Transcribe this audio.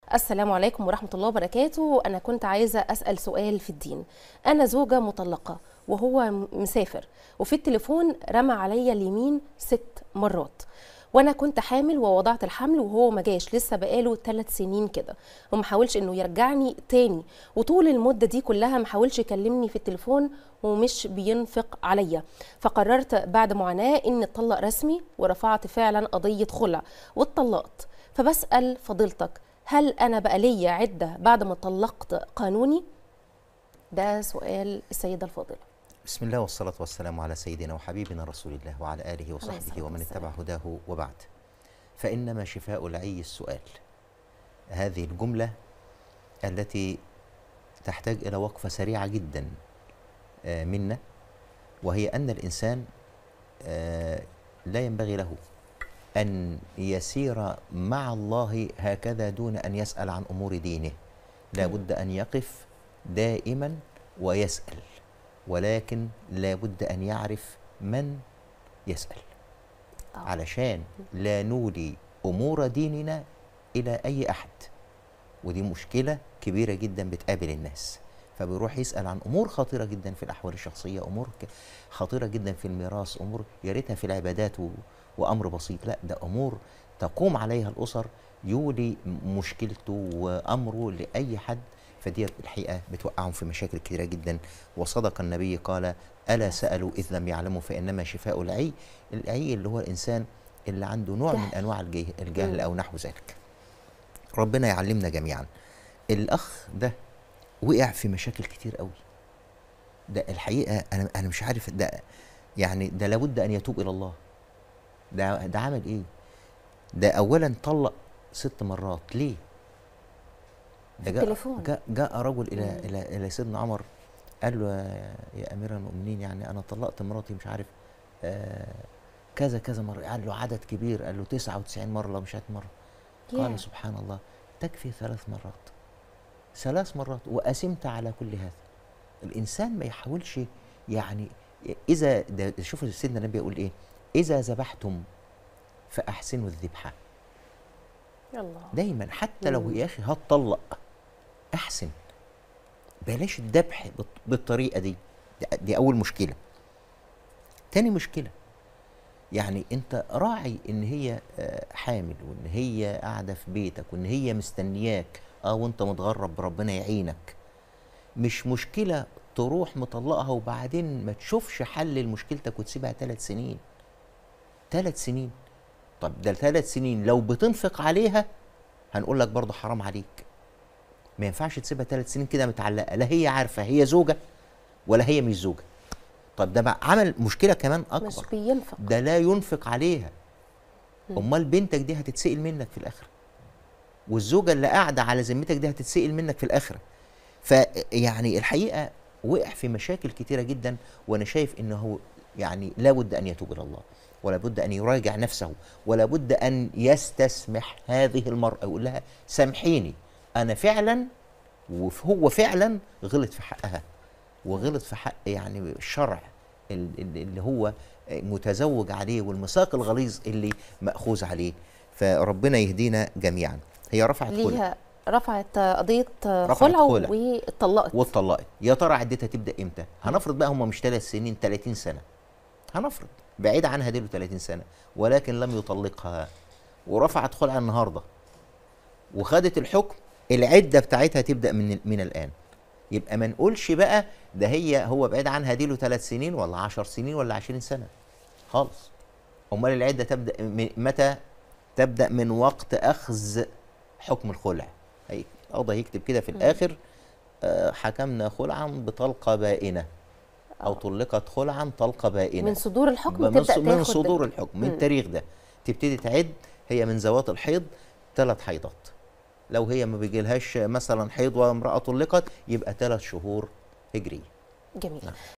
السلام عليكم ورحمة الله وبركاته أنا كنت عايزة أسأل سؤال في الدين أنا زوجة مطلقة وهو م- مسافر وفي التليفون رمى عليا اليمين ست مرات وانا كنت حامل ووضعت الحمل وهو ما جاش لسه بقاله ثلاث سنين كده وما حاولش انه يرجعني تاني وطول المده دي كلها ما حاولش يكلمني في التليفون ومش بينفق عليا فقررت بعد معاناه اني اتطلق رسمي ورفعت فعلا قضيه خلع واتطلقت فبسال فضيلتك هل انا بقى ليا عده بعد ما اتطلقت قانوني ده سؤال السيده الفاضله بسم الله والصلاة والسلام على سيدنا وحبيبنا رسول الله وعلى آله الصلاة وصحبه ومن والسلام. اتبع هداه وبعد فإنما شفاء العي السؤال هذه الجملة التي تحتاج إلى وقفة سريعة جدا آه، منا وهي أن الإنسان آه، لا ينبغي له أن يسير مع الله هكذا دون أن يسأل عن أمور دينه لا بد أن يقف دائما ويسأل ولكن لا بد أن يعرف من يسأل آه. علشان لا نولي أمور ديننا إلى أي أحد ودي مشكلة كبيرة جدا بتقابل الناس فبيروح يسأل عن أمور خطيرة جدا في الأحوال الشخصية أمور ك- خطيرة جدا في الميراث أمور يا ريتها في العبادات و... وأمر بسيط لا ده أمور تقوم عليها الأسر يولي م- مشكلته وأمره لأي حد فديت الحقيقة بتوقعهم في مشاكل كثيرة جدا وصدق النبي قال ألا سألوا إذ لم يعلموا فإنما شفاء العي العي اللي هو الإنسان اللي عنده نوع من جهل. أنواع الجه- الجهل مم. أو نحو ذلك ربنا يعلمنا جميعا الأخ ده وقع في مشاكل كتير قوي ده الحقيقة أنا أنا مش عارف ده يعني ده لابد أن يتوب إلى الله ده ده عمل إيه؟ ده أولا طلق ست مرات ليه؟ ده جاء التليفون. جاء, جاء رجل إلى مم. إلى إلى سيدنا عمر قال له يا- يا أمير المؤمنين يعني أنا طلقت مراتي مش عارف آه كذا كذا مرة قال له عدد كبير قال له 99 مرة لو مش 100 مرة ياه. قال سبحان الله تكفي ثلاث مرات ثلاث مرات وأسمت على كل هذا الإنسان ما يحاولش يعني إذا ده شوف سيدنا النبي يقول إيه إذا ذبحتم فأحسنوا الذبحة يلا دايما حتى لو مم. يا أخي هتطلق أحسن بلاش الذبح بالط- بالطريقة دي دي- دي أول مشكلة تاني مشكلة يعني انت راعي ان هي آه، حامل وان هي قاعده في بيتك وان هي مستنياك اه وانت متغرب ربنا يعينك مش مشكله تروح مطلقها وبعدين ما تشوفش حل لمشكلتك وتسيبها ثلاث سنين ثلاث سنين طب ده ثلاث سنين لو بتنفق عليها هنقول لك برضه حرام عليك ما ينفعش تسيبها ثلاث سنين كده متعلقه لا هي عارفه هي زوجه ولا هي مش زوجه طب ده بقى عمل مشكله كمان اكبر مش بينفق ده لا ينفق عليها مم. امال بنتك دي هتتسئل منك في الاخره والزوجه اللي قاعده على ذمتك دي هتتسئل منك في الاخره فيعني الحقيقه وقع في مشاكل كتيره جدا وانا شايف انه يعني لابد ان يتوب الى الله ولا بد ان يراجع نفسه ولا بد ان يستسمح هذه المراه يقول لها سامحيني انا فعلا وهو فعلا غلط في حقها وغلط في حق يعني الشرع ال- ال- اللي هو متزوج عليه والميثاق الغليظ اللي مأخوذ عليه فربنا يهدينا جميعا هي رفعت خلع ليها رفعت قضيه رفعت خلع خلع. واتطلقت واتطلقت يا ترى عدتها تبدا امتى هنفرض بقى هم مش ثلاث سنين 30 سنه هنفرض بعيد عنها دي له 30 سنه ولكن لم يطلقها ورفعت خلع النهارده وخدت الحكم العده بتاعتها تبدا من من الان يبقى ما نقولش بقى ده هي هو بعيد عنها دي له ثلاث سنين ولا 10 سنين ولا 20 سنه خالص امال العده تبدا م- متى تبدا من وقت اخذ حكم الخلع هي قضى يكتب كده في الاخر آه، حكمنا خلعا بطلقه بائنه او طلقت خلعا طلقه بائنه من صدور الحكم من تبدا ص- من تاخد صدور الحكم من مم. التاريخ ده تبتدي تعد هي من ذوات الحيض ثلاث حيضات لو هي ما بيجيلهاش مثلا حيض وامراه طلقت يبقى ثلاث شهور هجريه جميل